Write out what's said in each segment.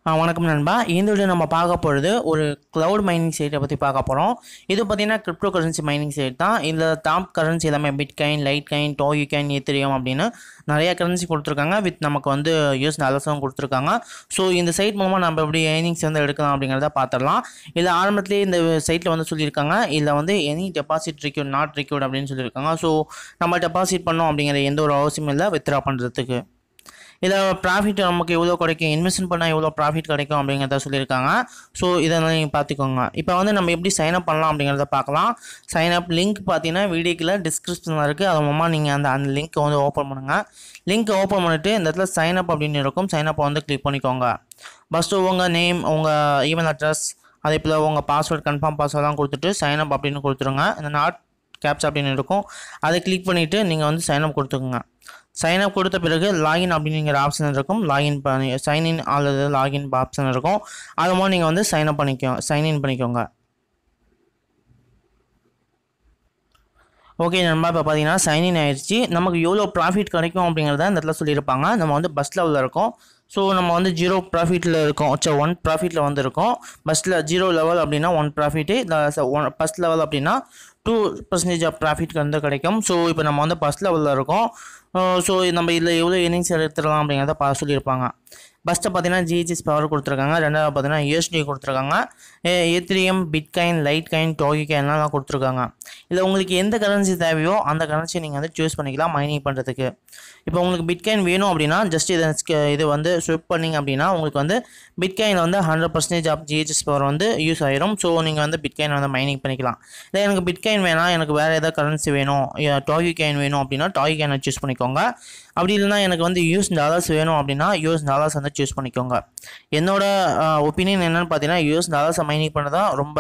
ஆ, வணக்கம் நண்பா இந்த வீடியோ நம்ம பார்க்க போகிறது ஒரு க்ளவுட் மைனிங் சைட்டை பற்றி பார்க்க போகிறோம் இது பார்த்தீங்கன்னா கிரிப்டோ கரன்சி மைனிங் சைட் தான் இந்த டாப் கரன்சி எல்லாமே பிட்கைன் லைட் கைன் டோயு கைன் எத்திரியம் அப்படின்னு நிறைய கரன்சி கொடுத்துருக்காங்க வித் நமக்கு வந்து யூஸ் டாலர்ஸும் கொடுத்துருக்காங்க ஸோ இந்த சைட் மூலமாக நம்ம எப்படி ஏர்னிங்ஸ் வந்து எடுக்கலாம் அப்படிங்கிறத பார்த்துடலாம் இதில் ஆரம்பத்திலே இந்த சைட்டில் வந்து சொல்லியிருக்காங்க இதில் வந்து any deposit required not required அப்படின்னு சொல்லியிருக்காங்க ஸோ நம்ம டெபாசிட் பண்ணோம் அப்படிங்கிற எந்த ஒரு அவசியமும் இல்லை வித்ரா பண்ணுறதுக்கு இதில் ப்ராஃபிட் நமக்கு எவ்வளோ கிடைக்கும் இன்வெஸ்ட் பண்ணால் எவ்வளோ ப்ராஃபிட் கிடைக்கும் அப்படிங்கிறத சொல்லியிருக்காங்க ஸோ இதெல்லாம் நீங்கள் பார்த்துக்கோங்க இப்போ வந்து நம்ம எப்படி சைன் அப் பண்ணலாம் அப்படிங்கிறத பார்க்கலாம் சைன் அப் லிங்க் பார்த்தீங்கன்னா வீடியோக்கில் டிஸ்கிரிப்ஷனில் இருக்குது அது மூலமாக நீங்கள் அந்த அந்த லிங்க்கை வந்து ஓப்பன் பண்ணுங்கள் லிங்க்கை ஓப்பன் பண்ணிவிட்டு இந்த இடத்துல சைன் அப் அப்படின்னு இருக்கும் சைன் அப்பை வந்து கிளிக் பண்ணிக்கோங்க ஃபஸ்ட்டு உங்கள் நேம் உங்கள் இமெயில் அட்ரஸ் அதே போல் உங்கள் பாஸ்வேர்ட் கன்ஃபார்ம் பாஸ்வேர்ட்லாம் கொடுத்துட்டு சைன் அப் அப்படின்னு கொடுத்துருங்க இந்த நாட் கேப்ஸ் அப்படின்னு இருக்கும் அதை கிளிக் பண்ணிவிட்டு நீங்கள் வந்து சைன் அப் கொடுத்துக்குங்க சைன் அப் கொடுத்த பிறகு லாகின் அப்படிங்கிற ஆப்ஷன் இருக்கும் லாகின் பண்ணி சைன் இன் அல்லது லாகின் ஆப்ஷன் இருக்கும் அது மூலம் நீங்கள் வந்து சைன் அப் பண்ணிக்கோ சைன் இன் பண்ணிக்கோங்க ஓகே நண்பா இப்போ பார்த்தீங்கன்னா சைன் இன் ஆயிடுச்சு நமக்கு எவ்வளோ ப்ராஃபிட் கிடைக்கும் அப்படிங்கிறத இந்த இடத்துல சொல்லியிருப்பாங்க நம்ம வந்து பஸ் லெவலில் இருக்கோம் ஸோ நம்ம வந்து ஜீரோ ப்ராஃபிட்டில் இருக்கோம் சே ஒன் ப்ராஃபிட்டில் வந்து இருக்கோம் பஸ்ஸில் ஜீரோ லெவல் அப்படின்னா one profit one first level அப்படின்னா டூ பர்சன்டேஜ் ஆஃப் ப்ராஃபிட் வந்து கிடைக்கும் ஸோ இப்போ நம்ம வந்து ஃபஸ்ட் லெவலில் இருக்கோம் ஸோ நம்ம இதில் எவ்வளோ இன்னிங்ஸ் எடுத்துடலாம் அப்படிங்கிறத பா சொல்லியிருப்பாங்க ஃபஸ்ட்டு பார்த்தீங்கன்னா ஜிஹெச்எஸ் பவர் கொடுத்துருக்காங்க ரெண்டாவது பார்த்தீங்கன்னா யூஎஸ்டி கொடுத்துருக்காங்க ஏத்ரியம் பிட்கைன் லைட் கைன் டோகி கைன்லாம் கொடுத்துருக்காங்க இதில் உங்களுக்கு எந்த கரன்சி தேவையோ அந்த கரன்சியை நீங்கள் வந்து சூஸ் பண்ணிக்கலாம் மைனிங் பண்ணுறதுக்கு இப்போ உங்களுக்கு பிட்கைன் வேணும் அப்படின்னா ஜஸ்ட் இதை ஸ்க- இது வந்து ஸ்விப் பண்ணிங்க அப்படின்னா உங்களுக்கு வந்து பிட்கைனில் வந்து hundred percentage of GHS power வந்து யூஸ் ஆயிரும் ஸோ நீங்கள் வந்து பிட்கைன் வந்து மைனிங் பண்ணிக்கலாம் இல்லை எனக்கு பிட்கைன் வேணாம் எனக்கு வேறு ஏதாவது கரன்சி வேணும் டாகி கைன் வேணும் அப்படின்னா டாகி கைனை சூஸ் பண்ணிக்கோங்க அப்படி இல்லைன்னா எனக்கு வந்து யூஎஸ் டாலர்ஸ் வேணும் அப்படின்னா யூஎஸ் டாலர்ஸ் வந்து சூஸ் பண்ணிக்கோங்க என்னோட ஒப்பீனியன் என்னன்னு பார்த்தீங்கன்னா யூஎஸ் டாலர்ஸை மைனிங் பண்ணதான் ரொம்ப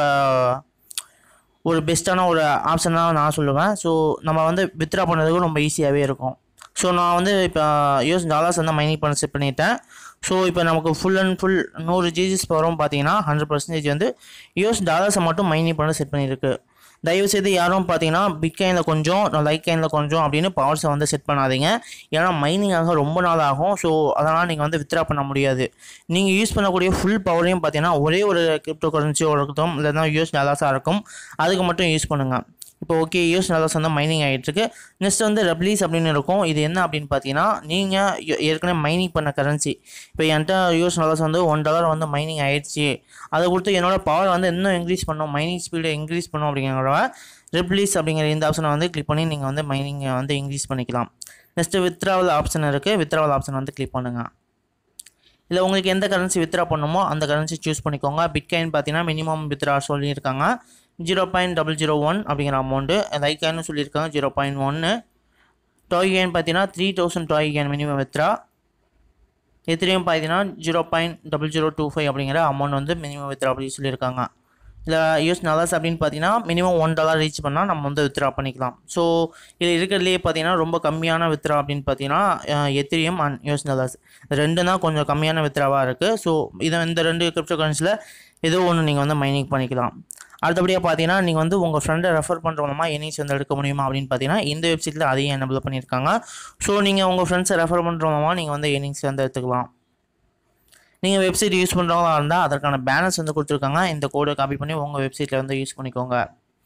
ஒரு பெஸ்ட்டான ஒரு ஆப்ஷனாக நான் சொல்லுவேன் ஸோ நம்ம வந்து வித்ரா பண்ணுறதுக்கு ரொம்ப ஈஸியாகவே இருக்கும் ஸோ நான் வந்து இப்போ யூஎஸ் டாலர்ஸ் வந்து மைனிங் பண்ண செட் பண்ணிட்டேன் ஸோ இப்போ நமக்கு ஃபுல் அண்ட் ஃபுல் நூறு ஜிஜிஸ் பவரும் பார்த்தீங்கன்னா ஹண்ட்ரட் பர்சன்டேஜ் வந்து யூஎஸ் டாலர்ஸை மட்டும் மைனிங் பண்ண செட் பண்ணியிருக்கு தயவு செய்து யாரும் பார்த்தீங்கன்னா பிட்கைனில் கொஞ்சம் லைட் கைனில் கொஞ்சம் அப்படின்னு பவர்ஸை வந்து செட் பண்ணாதீங்க ஏன்னா மைனிங் ஆக ரொம்ப நாள் ஆகும் ஸோ அதனால் நீங்கள் வந்து வித்ரா பண்ண முடியாது நீங்கள் யூஸ் பண்ணக்கூடிய ஃபுல் பவரையும் பார்த்தீங்கன்னா ஒரே ஒரு கிரிப்டோ கரன்சியோ இருக்கட்டும் இல்லைன்னா யூஎஸ் டாலர்ஸாக இருக்கும் அதுக்கு மட்டும் யூஸ் பண்ணுங்கள் இப்போ ஓகே யூஎஸ் டாலர்ஸ் வந்து மைனிங் ஆகிட்டுருக்கு நெக்ஸ்ட் வந்து ரெப்ளீஸ் அப்படின்னு இருக்கும் இது என்ன அப்படின்னு பார்த்தீங்கன்னா நீங்கள் ஏற்கனவே மைனிங் பண்ண கரன்சி இப்போ என்கிட்ட யூஎஸ் டாலர்ஸ் வந்து ஒன் டாலர் வந்து மைனிங் ஆயிடுச்சு அதை கொடுத்து என்னோட பவர் வந்து இன்னும் இன்க்ரீஸ் பண்ணும் மைனிங் ஸ்பீடை இன்க்ரீஸ் பண்ணும் அப்படிங்கிறத ரெப்ளீஸ் அப்படிங்கிற இந்த ஆப்ஷனை வந்து கிளிக் பண்ணி நீங்கள் வந்து மைனிங்கை வந்து இன்க்ரீஸ் பண்ணிக்கலாம் நெக்ஸ்ட்டு வித்ராவல் ஆப்ஷன் இருக்குது வித்ராவல் ஆப்ஷன் வந்து கிளிக் பண்ணுங்கள் இல்லை உங்களுக்கு எந்த கரன்சி வித்ரா பண்ணுமோ அந்த கரன்சி சூஸ் பண்ணிக்கோங்க பிட்காயின் பார்த்தீங்கன்னா மினிமம் வித்ரா சொல்லியிருக்காங்க zero point double zero one அப்படிங்கிற அமௌண்ட்டு லைக்கான்னு சொல்லியிருக்காங்க ஜீரோ பாயிண்ட் ஒன்று டாய் கேன் பார்த்தீங்கன்னா த்ரீ தௌசண்ட் டாய் கேன் மினிமம் வித்ரா எத்திரியும் பார்த்தீங்கன்னா zero point double zero two five அப்படிங்கிற அமௌண்ட் வந்து மினிமம் வித்ரா அப்படின்னு சொல்லியிருக்காங்க இல்லை யூஎஸ் டாலர்ஸ் அப்படின்னு பார்த்தீங்கன்னா மினிமம் ஒன் டாலர் ரீச் பண்ணால் நம்ம வந்து வித்ரா பண்ணிக்கலாம் ஸோ இது இருக்கிறதுலே பார்த்தீங்கன்னா ரொம்ப கம்மியான வித்ரா அப்படின்னு பார்த்தீங்கன்னா எத்திரியம் அண்ட் யூஎஸ் டாலர்ஸ் ரெண்டு தான் கொஞ்சம் கம்மியான வித்ராவாக இருக்குது ஸோ இதை இந்த ரெண்டு கிரிப்டோ கரன்சியில் ஏதோ ஒன்று நீங்கள் வந்து மைனிங் பண்ணிக்கலாம் அடுத்தபடியாக பார்த்தீங்கன்னா நீங்கள் வந்து உங்கள் ஃப்ரெண்டை ரெஃபர் பண்ணுற மூலமாக எனிஸ் வந்து எடுக்க முடியுமா அப்படின்னு பார்த்தீங்கன்னா இந்த வெப்சைட்டில் அதையும் எனபிள் பண்ணியிருக்காங்க ஸோ நீங்கள் உங்கள் ஃப்ரெண்ட்ஸை ரெஃபர் பண்ணுற மூலமாக நீங்கள் வந்து எனிங்ஸ் வந்து எடுத்துக்கலாம் நீங்கள் வெப்சைட் யூஸ் பண்ணுறவங்களா இருந்தால் அதற்கான பேனர்ஸ் வந்து கொடுத்துருக்காங்க இந்த கோடை காப்பி பண்ணி உங்கள் வெப்சைட்டில் வந்து யூஸ் பண்ணிக்கோங்க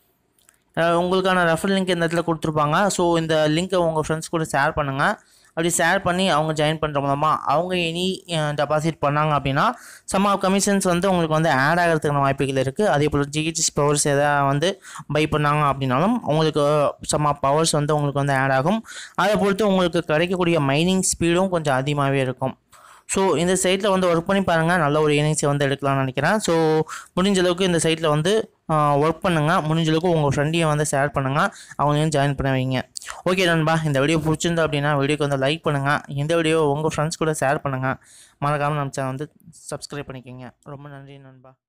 அஹ் உங்களுக்கான ரெஃபர் லிங்க் இந்த இடத்துல கொடுத்துருப்பாங்க ஸோ இந்த லிங்க்கை உங்கள் ஃப்ரெண்ட்ஸ் கூட ஷேர் பண்ணுங்கள் அப்படி ஷேர் பண்ணி அவங்க ஜாயின் பண்ணுற மூலமாக அவங்க எனி டெபாசிட் பண்ணாங்க அப்படின்னா சம் ஆஃப் கமிஷன்ஸ் வந்து உங்களுக்கு வந்து ஆட் ஆகிறதுக்கான வாய்ப்புகள் இருக்குது அதே போல் ஜிஹெச்எஸ் பவர்ஸ் எதாவது வந்து பை பண்ணாங்க அப்படின்னாலும் உங்களுக்கு சம் ஆஃப் பவர்ஸ் வந்து உங்களுக்கு வந்து ஆட் ஆகும் அதை பொறுத்து உங்களுக்கு கிடைக்கக்கூடிய மைனிங் ஸ்பீடும் கொஞ்சம் அதிகமாகவே இருக்கும் ஸோ இந்த சைட்டில் வந்து ஒர்க் பண்ணி பாருங்கள் நல்ல ஒரு இணைச்சி வந்து எடுக்கலாம்னு நினைக்கிறேன் ஸோ முடிஞ்ச அளவுக்கு இந்த சைட்டில் வந்து ஒர்க் பண்ணுங்கள் முடிஞ்ச அளவுக்கு உங்கள் ஃப்ரெண்டையும் வந்து ஷேர் பண்ணுங்கள் அவங்களையும் ஜாயின் பண்ண வைங்க ஓகே நண்பா இந்த வீடியோ பிடிச்சிருந்தா அப்படின்னா வீடியோக்கு வந்து லைக் பண்ணுங்கள் இந்த வீடியோ உங்கள் ஃப்ரெண்ட்ஸ் கூட ஷேர் பண்ணுங்கள் மறக்காமல் நம்ம சேனல் வந்து சப்ஸ்கிரைப் பண்ணிக்கோங்க ரொம்ப நன்றி நண்பா